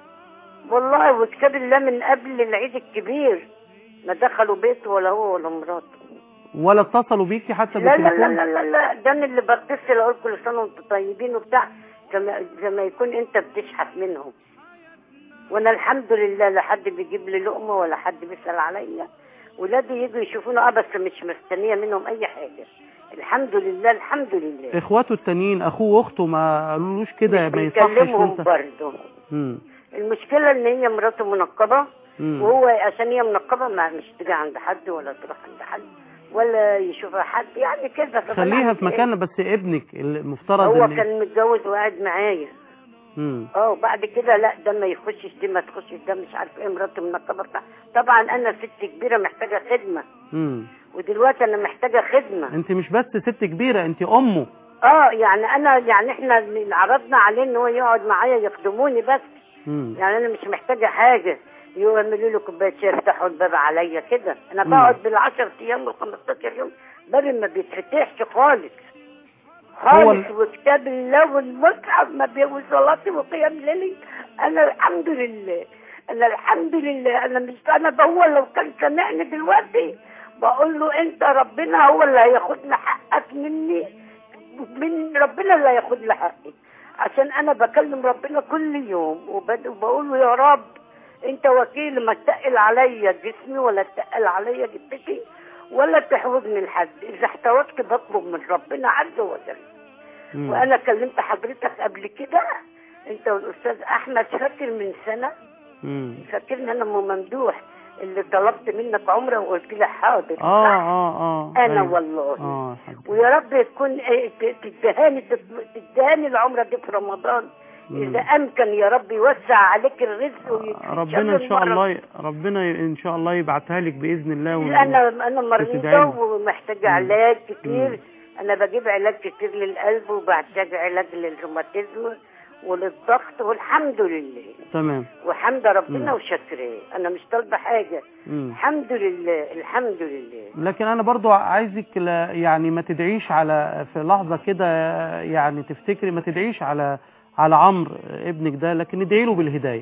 والله وكتاب الله من قبل العيد الكبير ما دخلوا بيته ولا هو ولا مراته ولا اتصلوا بيكي حتى لا لا لا بالتليفون لا لا, لا. ده انا اللي بتصل اقول كل سنه وانتم طيبين وبتاع زي ما- زي ما يكون انت بتشحت منهم وانا الحمد لله لا حد بيجيب لي لقمه ولا حد بيسال عليا ولادي يجوا يشوفونا اه بس مش مستنيه منهم اي حاجه الحمد لله الحمد لله اخواته التانيين اخوه واخته ما قالولوش كده مش ما يصحش بيكلمهم وانت برضه مم. المشكله ان هي مراته منقبه مم. وهو عشان هي منقبه ما مش تيجي عند حد ولا تروح عند حد ولا يشوفها حد يعني كده طب أنا خليها أعمل في إيه؟ مكانها بس ابنك المفترض هو ان كان متجوز وقاعد معايا مم. اه وبعد كده لا ده ما يخشش دي ما تخشش ده مش عارف ايه مراتي منقبه بتاع طبعا انا ست كبيره محتاجه خدمه مم. ودلوقتي انا محتاجه خدمه انت مش بس ست كبيره انت امه اه يعني انا يعني احنا اللي عرضنا عليه ان هو يقعد معايا يخدموني بس مم. يعني انا مش محتاجه حاجه يعملوا لي كوبايه شاي يفتحوا الباب عليا كده انا مم. بقعد بال10 ايام وال 15 يوم باب ما بيتفتحش خالص هو خالص وكتاب الله والمصحف ما بيقول صلاتي وقيام ليلي انا الحمد لله انا الحمد لله انا مش انا هو لو كان سامعني دلوقتي بقول له انت ربنا هو اللي هياخد لي حقك مني من ربنا اللي هياخد لي حقي عشان انا بكلم ربنا كل يوم وبد- وبقول له يا رب انت وكيل ما تقل عليا جسمي ولا تقل عليا جبتي ولا تحوجني لحد اذا احتوجت بطلب من ربنا عز وجل مم. وانا كلمت حضرتك قبل كده انت والاستاذ احمد فاكر من سنه مم. فاكرني انا ام ممدوح اللي طلبت منك عمره وقلت لي حاضر اه صح؟ اه اه انا أيوة. والله اه يا حبيبي. ويا رب تكون إيه، ت- تدهاني تدهاني العمره دي في رمضان مم. اذا امكن يا رب يوسع عليك الرزق ويكفيك ربنا ان شر شاء المرض. الله ي- ربنا ي- ان شاء الله يبعتها لك باذن الله ون- انا انا وتدعي مريضه له. ومحتاجه علاج كتير مم. انا بجيب علاج كتير للقلب وبحتاج علاج للروماتيزم وللضغط والحمد لله تمام وحمد ربنا مم. وشكراه انا مش طالبه حاجه مم. الحمد لله الحمد لله لكن انا برضو عايزك لا يعني ما تدعيش على في لحظه كده يعني تفتكري ما تدعيش على على عمرو ابنك ده لكن ادعي له بالهدايه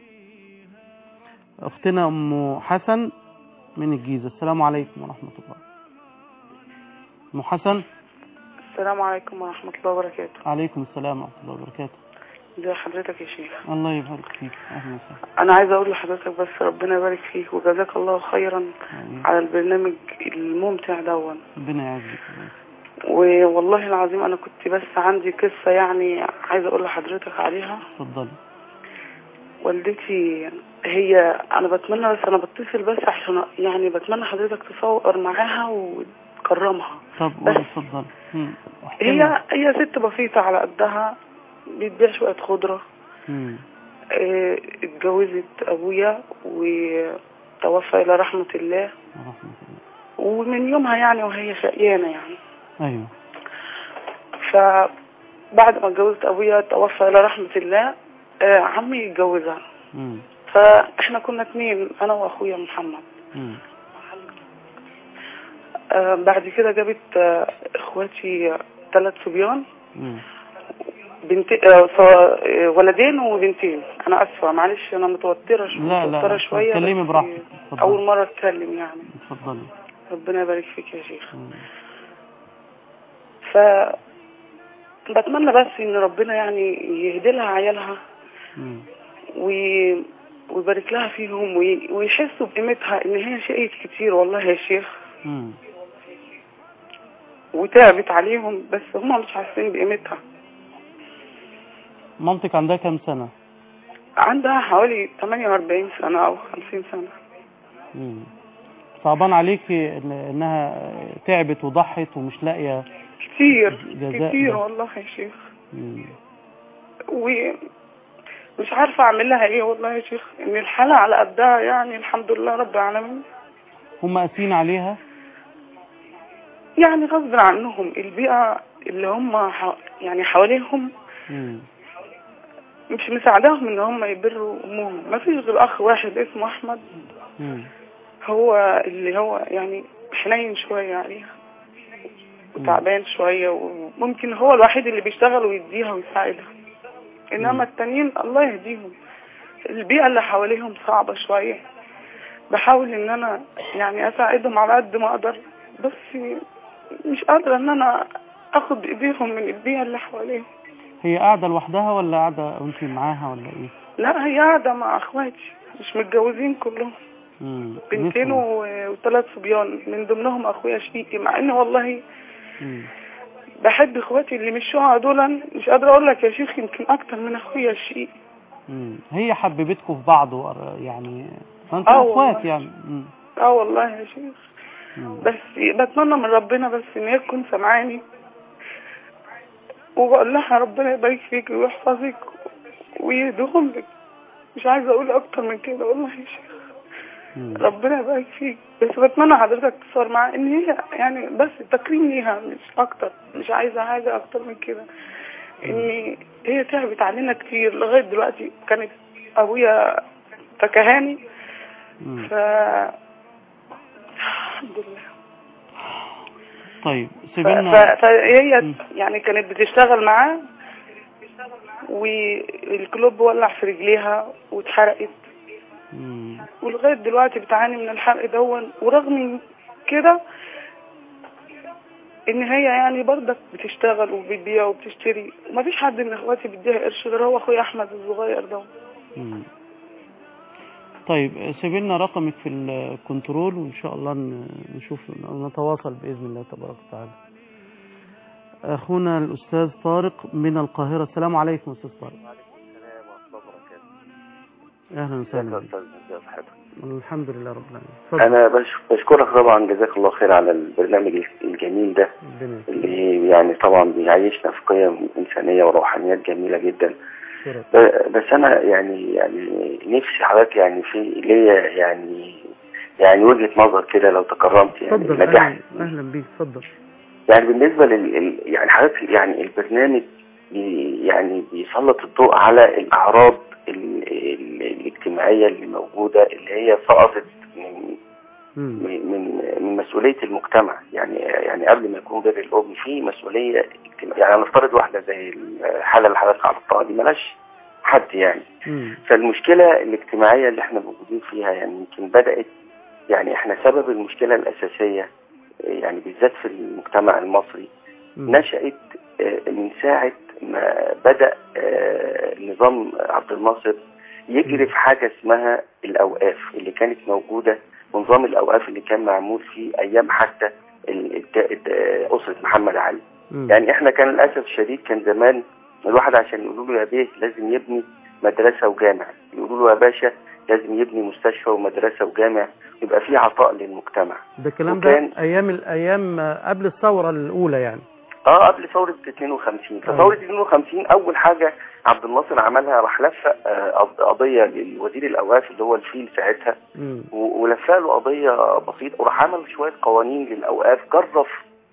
اختنا ام حسن من الجيزه السلام عليكم ورحمه الله ام حسن السلام عليكم ورحمة الله وبركاته عليكم السلام ورحمه الله وبركاته ازي حضرتك يا شيخ الله يبارك فيك اهلا وسهلا انا عايزة اقول لحضرتك بس ربنا يبارك فيك وجزاك الله خيرا آمين. على البرنامج الممتع دون ربنا يعزك والله العظيم انا كنت بس عندي قصة يعني عايزة اقول لحضرتك عليها اتفضلي والدتي هي انا بتمنى بس انا بتصل بس عشان يعني بتمنى حضرتك تصور معاها وتكرمها طب بس قولي اتفضلي مم. احكي لنا. هي هي ست بسيطة على قدها بتبيع شوية خضرة مم. آه، اتجوزت ابويا وتوفى الى رحمة الله ورحمه الله ومن يومها يعني وهي شقيانة يعني ايوه فبعد ما اتجوزت ابويا توفى الى رحمة الله آه، عمي اتجوزها مم. فاحنا كنا اتنين انا واخويا محمد مم. آه، بعد كده جابت آه، اخواتي ثلاث صبيان مم. بنت آه، ص- آه، ولدين وبنتين انا اسفه معلش انا متوتره شويه لا متوتره لا شويه اتكلمي بس براحتك اتفضلي. اول مره اتكلم يعني اتفضلي ربنا يبارك فيك يا شيخ مم. ف بتمنى بس ان ربنا يعني يهدي لها عيالها مم. وي... ويبارك لها فيهم وي... ويحسوا بقيمتها ان هي شقيت كتير والله يا شيخ مم. وتعبت عليهم بس هم مش حاسين بقيمتها مامتك عندها كام سنة؟ عندها حوالي 48 سنة او 50 سنة مم. صعبان عليكي إن انها تعبت وضحت ومش لاقيه كتير جزاء كتير ده. والله يا شيخ مم. ومش عارفة اعمل لها ايه والله يا شيخ ان الحالة على قدها يعني الحمد لله رب العالمين هم قاسين عليها يعني غصب عنهم البيئة اللي هم ح... يعني حواليهم مم. مش مساعداهم ان هم يبروا امهم ما فيش غير اخ واحد اسمه احمد مم. هو اللي هو يعني حنين شوية عليها وتعبان شوية وممكن هو الوحيد اللي بيشتغل ويديها ويساعدها مم. انما التانيين الله يهديهم البيئة اللي حواليهم صعبة شوية بحاول ان انا يعني اساعدهم على قد ما اقدر بس مش قادرة ان انا اخد بايديهم من البيئة اللي حواليهم هي قاعده لوحدها ولا قاعده وانت معاها ولا ايه لا هي قاعدة مع اخواتي مش متجوزين كلهم مم. بنتين نسوا. و- وثلاث صبيان من ضمنهم اخويا شقيقي مع ان والله مم. بحب اخواتي اللي مش شقعة دول مش قادرة اقول لك يا شيخ يمكن اكتر من اخويا الشقيقي مم. هي حببتكم في بعض وقر- يعني فانتوا آه اخوات والله. يعني مم. اه والله يا شيخ مم. بس بتمنى من ربنا بس ان هي تكون سامعاني وبقول لها ربنا يبارك فيك ويحفظك ويهديهم لك مش عايزه اقول اكتر من كده والله يا شيخ مم. ربنا يبارك فيك بس بتمنى حضرتك تصور معاها ان هي يعني بس تكريم ليها مش اكتر مش عايزه حاجه اكتر من كده ان هي تعبت علينا كتير لغايه دلوقتي كانت ابويا فكهاني مم. ف الحمد لله طيب ف- سيبينا ف- فهي مم. يعني كانت بتشتغل معاه والكلوب ولع في رجليها واتحرقت مم. ولغايه دلوقتي بتعاني من الحرق دون ورغم من كده ان هي يعني برضك بتشتغل وبتبيع وبتشتري ومفيش حد من اخواتي بيديها قرش غير هو اخويا احمد الصغير ده مم. طيب سيب لنا رقمك في الكنترول وان شاء الله ن- نشوف نتواصل باذن الله تبارك وتعالى اخونا الاستاذ طارق من القاهره السلام عليكم استاذ طارق السلام ورحمة الله وبركاته. اهلا ازيك يا وسهلا بك. أستاذ ازي صحتك؟ الحمد لله رب العالمين اتفضل أنا بش- بشكرك طبعا جزاك الله خير على البرنامج الجميل ده ربنا يكرمك. اللي يعني طبعا بيعيشنا في قيم إنسانية وروحانيات جميلة جدا شكرا. ب- بس أنا يعني يعني نفسي حضرتك يعني في ليا يعني يعني وجهة نظر كده لو تكرمت يعني اتفضل نجحت اهلا اهلا بيك اتفضل يعني بالنسبة لل ال- يعني حضرتك يعني البرنامج بي يعني بيسلط الضوء على الأعراض ال ال الاجتماعية اللي موجودة اللي هي سقطت من مم. من من من مسؤولية المجتمع يعني يعني قبل ما يكون بر الأم في مسؤولية اجتماعية يعني نفترض واحدة زي الحالة اللي حضرتك عرضتها دي ملاش حد يعني مم. فالمشكلة الاجتماعية اللي احنا موجودين فيها يعني يمكن بدأت يعني احنا سبب المشكلة الأساسية يعني بالذات في المجتمع المصري مم. نشأت آه، من ساعة ما بدأ آه، نظام عبد الناصر يجري في حاجة اسمها الأوقاف اللي كانت موجودة ونظام الأوقاف اللي كان معمول في أيام حتى ال- الد- الد- أسرة محمد علي مم. يعني احنا كان للأسف الشديد كان زمان الواحد عشان يقولوا له يا بيه لازم يبني مدرسة وجامع يقولوا له يا باشا لازم يبني مستشفى ومدرسة وجامع يبقى في عطاء للمجتمع ده الكلام ده وكان- ايام الايام آه، قبل الثوره الاولى يعني اه قبل ثورة 52 فثورة 52 أول حاجة عبد الناصر عملها راح لفق آه، قض- قضية للوزير الأوقاف اللي هو الفيل ساعتها مم. و- ولفق له قضية بسيطة وراح عمل شوية قوانين للأوقاف جرف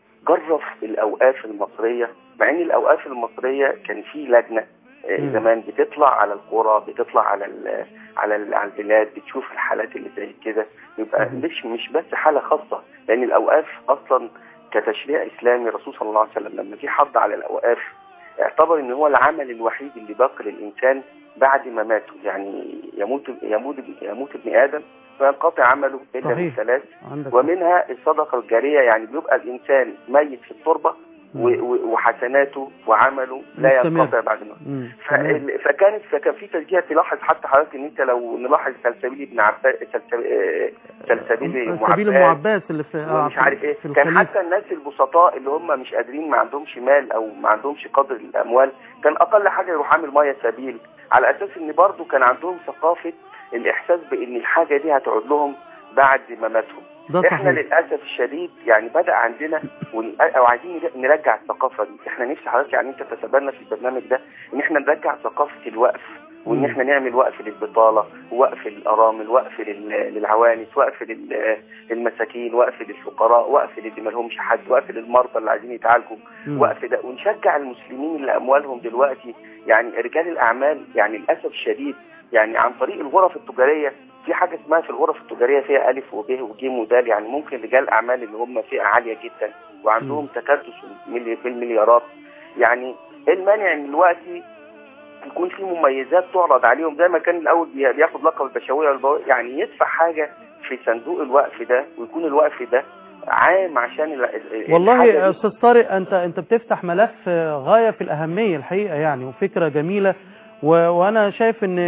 جرف الأوقاف المصرية مع إن الأوقاف المصرية كان في لجنة آه، مم. زمان بتطلع على القرى بتطلع على ال على ال على البلاد بتشوف الحالات اللي زي كده يبقى مم. مش مش بس حالة خاصة لأن الأوقاف أصلا كتشريع إسلامي الرسول صلى الله عليه وسلم لما جه حض على الأوقاف اعتبر ان هو العمل الوحيد اللي باقي للانسان بعد ما ماتوا يعني يموت يموت يموت ابن ادم فينقطع عمله الا من صحيح. ثلاث عندك ومنها الصدقه الجاريه يعني بيبقى الانسان ميت في التربه و- و- وحسناته وعمله لا مستمر. ينقطع بعد ما مم. تمام. فال- فكانت فكان في تشجيع تلاحظ حتى حضرتك ان انت لو نلاحظ سلسبيل ابن عباس سلسبيل آه، سلسبيل ام سبيل ام عباس عباس اللي في آه، ومش عارف ايه في كان الخليج حتى الناس البسطاء اللي هم مش قادرين ما عندهمش مال او ما عندهمش قدر الاموال كان اقل حاجه يروح عامل ميه سبيل على اساس ان برضو كان عندهم ثقافه الاحساس بان الحاجه دي هتعود لهم بعد ما ماتهم ده احنا صحيح للاسف الشديد يعني بدا عندنا ون- او عايزين نر- نرجع الثقافه دي احنا نفسي حضرتك يعني انت تتبنى في البرنامج ده ان احنا نرجع ثقافه الوقف وان مم. احنا نعمل وقف للبطاله وقف للارامل وقف لل- للعوانس وقف لل- للمساكين وقف للفقراء وقف للي ما لهمش حد وقف للمرضى اللي عايزين يتعالجوا مم. وقف ده ونشجع المسلمين اللي اموالهم دلوقتي يعني رجال الاعمال يعني للاسف الشديد يعني عن طريق الغرف التجاريه في حاجه اسمها في الغرف التجاريه فيها الف وب وج ودال يعني ممكن رجال اعمال اللي هم فئه عاليه جدا وعندهم تكدس ملي- بالمليارات يعني ايه المانع ان دلوقتي يكون في مميزات تعرض عليهم زي ما كان الاول بي- بياخد لقب البشويه والبو- يعني يدفع حاجه في صندوق الوقف ده ويكون الوقف ده عام عشان ال- ال- والله الحاجة يا دي. استاذ طارق انت انت بتفتح ملف آه، غايه في الاهميه الحقيقه يعني وفكره جميله و... وانا شايف ان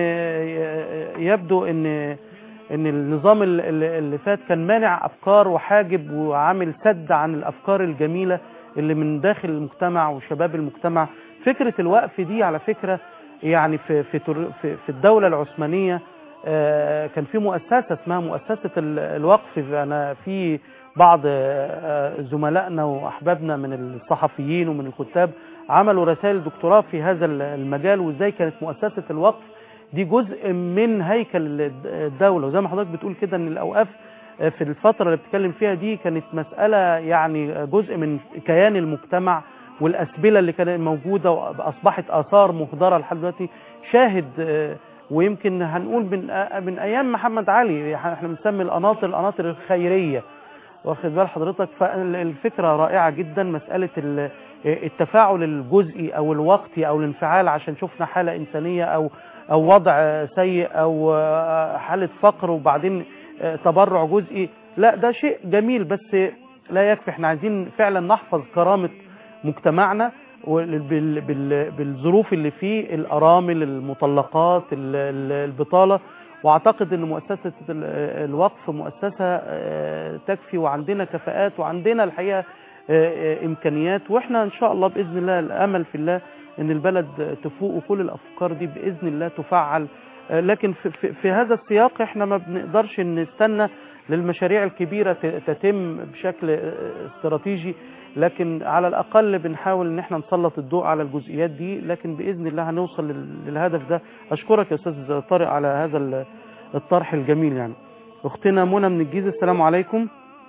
آه، يبدو ان ان النظام ال- ال- اللي فات كان مانع افكار وحاجب وعامل سد عن الافكار الجميله اللي من داخل المجتمع وشباب المجتمع فكره الوقف دي على فكره يعني في في تر- في, في الدوله العثمانيه آه، كان في مؤسسه اسمها مؤسسه ال- الوقف انا في بعض آه، زملائنا واحبابنا من الصحفيين ومن الكتاب عملوا رسائل دكتوراه في هذا المجال وازاي كانت مؤسسه الوقف دي جزء من هيكل الدوله وزي ما حضرتك بتقول كده ان الاوقاف في الفتره اللي بتتكلم فيها دي كانت مساله يعني جزء من كيان المجتمع والاسبله اللي كانت موجوده واصبحت اثار مهدره لحد دلوقتي شاهد آه، ويمكن هنقول من آه، من ايام محمد علي احنا بنسمي القناطر القناطر الخيريه واخد بال حضرتك فالفكره رائعه جدا مساله ال- التفاعل الجزئي او الوقتي او الانفعال عشان شفنا حاله انسانيه او او وضع سيء او حاله فقر وبعدين تبرع جزئي لا ده شيء جميل بس لا يكفي احنا عايزين فعلا نحفظ كرامه مجتمعنا وال- بال- بال- بالظروف اللي فيه الارامل المطلقات ال- ال- البطاله واعتقد ان مؤسسه ال- الوقف مؤسسه آه، تكفي وعندنا كفاءات وعندنا الحقيقه آه، آه، امكانيات واحنا ان شاء الله باذن الله الامل في الله ان البلد تفوق وكل الافكار دي باذن الله تفعل آه، لكن في, في, في هذا السياق احنا ما بنقدرش نستنى للمشاريع الكبيره ت- تتم بشكل آه، استراتيجي لكن على الاقل بنحاول ان احنا نسلط الضوء على الجزئيات دي لكن باذن الله هنوصل لل- للهدف ده اشكرك يا استاذ طارق على هذا ال- الطرح الجميل يعني اختنا منى من الجيزه السلام عليكم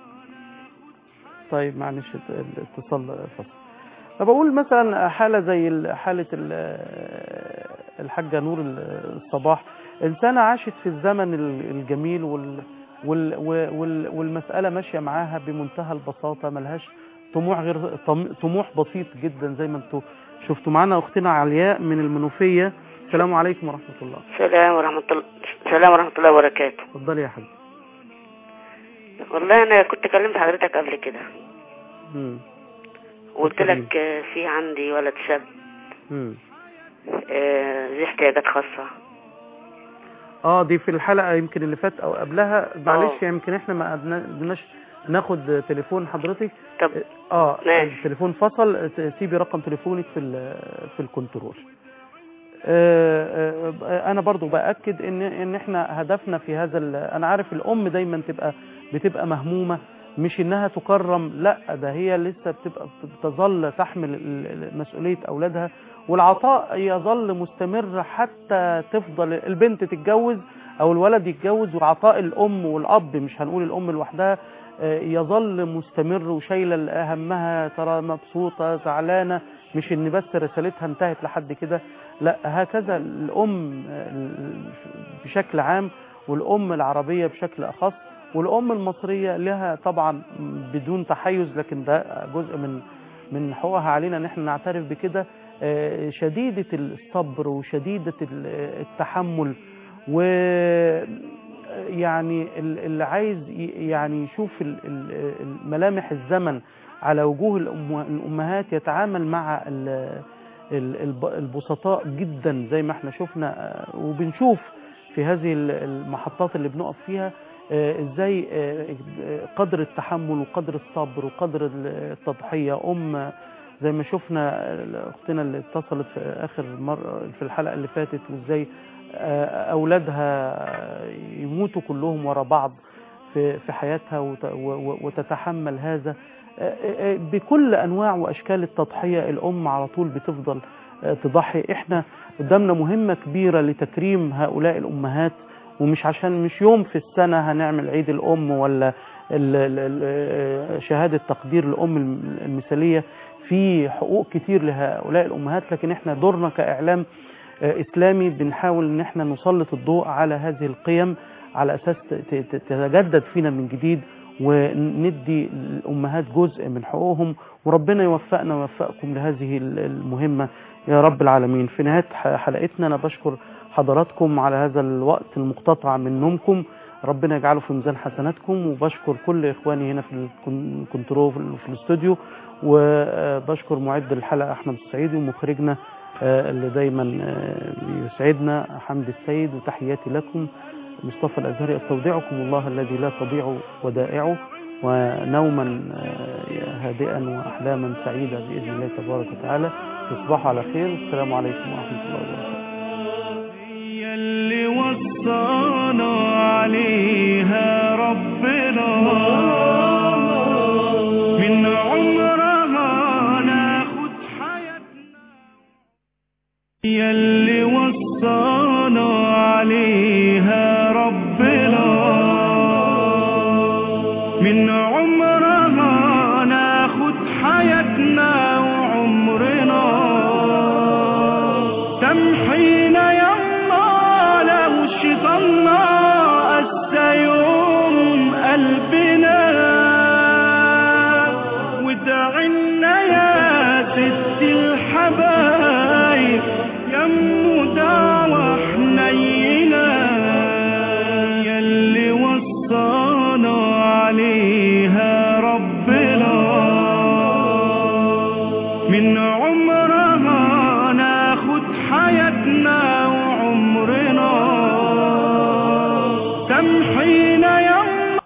طيب معلش الاتصال فصل فبقول مثلا حالة زي ال- حالة ال- الحاجة نور الصباح إنسانة عاشت في الزمن ال- الجميل وال وال وال والمسألة ماشية معاها بمنتهى البساطة ملهاش طموح غير طم- طموح بسيط جدا زي ما انتوا شفتوا معانا أختنا علياء من المنوفية السلام عليكم ورحمة الله السلام ورحمة الله السلام ورحمة الله وبركاته اتفضلي يا حبيبي والله أنا كنت كلمت حضرتك قبل كده مم. وقلت اتفضلي. لك آه، في عندي ولد شاب مم. آه، ذي احتياجات خاصة اه دي في الحلقة يمكن اللي فات او قبلها معلش آه. يمكن احنا ما قدنا- قدرناش ناخد تليفون حضرتك طب اه ماشي. التليفون فصل ت- سيبي رقم تليفونك في ال- في الكنترول آه، آه، انا برضو باكد ان ان احنا هدفنا في هذا ال- انا عارف الام دايما تبقى بتبقى مهمومه مش انها تكرم لا ده هي لسه بتبقى بتظل تحمل ال- ال- مسؤوليه اولادها والعطاء يظل مستمر حتى تفضل البنت تتجوز او الولد يتجوز وعطاء الام والاب مش هنقول الام لوحدها آه، يظل مستمر وشايله همها ترى مبسوطه زعلانه مش ان بس رسالتها انتهت لحد كده لا هكذا الام آه، بشكل عام والام العربيه بشكل اخص والام المصريه لها طبعا بدون تحيز لكن ده جزء من من حقوقها علينا ان احنا نعترف بكده آه، شديده الصبر وشديده ال- التحمل و يعني ال- اللي عايز ي- يعني يشوف ال- ال- ال- ملامح الزمن على وجوه الأم- الامهات يتعامل مع ال- ال- الب- البسطاء جدا زي ما احنا شفنا آه، وبنشوف في هذه ال- المحطات اللي بنقف فيها آه، ازاي آه، آه، قدر التحمل وقدر الصبر وقدر التضحية ام زي ما شفنا آه، اختنا اللي اتصلت في اخر مرة في الحلقة اللي فاتت وازاي آه، اولادها يموتوا كلهم ورا بعض في في حياتها وت- و- و- وتتحمل هذا آه، آه، بكل انواع واشكال التضحيه الام على طول بتفضل آه، تضحي احنا قدامنا مهمه كبيره لتكريم هؤلاء الامهات ومش عشان مش يوم في السنه هنعمل عيد الام ولا ال- ال- ال- شهاده تقدير الام الم- المثاليه في حقوق كتير لهؤلاء الامهات لكن احنا دورنا كاعلام آه، اسلامي بنحاول ان احنا نسلط الضوء على هذه القيم على اساس ت- ت- تتجدد فينا من جديد وندي الامهات جزء من حقوقهم وربنا يوفقنا ويوفقكم لهذه ال- المهمه يا رب العالمين في نهايه ح- حلقتنا انا بشكر حضراتكم على هذا الوقت المقتطع من نومكم ربنا يجعله في ميزان حسناتكم وبشكر كل اخواني هنا في الكن- الكنترول في ال- في الاستوديو وبشكر معد الحلقه احمد السعيدي ومخرجنا آه، اللي دايما آه، يسعدنا حمد السيد وتحياتي لكم مصطفى الازهري استودعكم الله الذي لا تضيع ودائعه ونوما آه، هادئا واحلاما سعيده باذن الله تبارك وتعالى تصبحوا على خير والسلام عليكم ورحمه الله وبركاته هي اللي وصانا عليها ربنا من عمرها ناخد حياتنا هي اللي وصانا عليها ربنا من عمرها ناخد حياتنا وعمرنا تمحينا يما لو شيطاننا قسى يوم قلبنا وادعنا يا ست الحبايب يمو دعوة حنينة يلي وصانا عليها ربنا من عمرها ناخد حياتنا وعمرنا سامحيني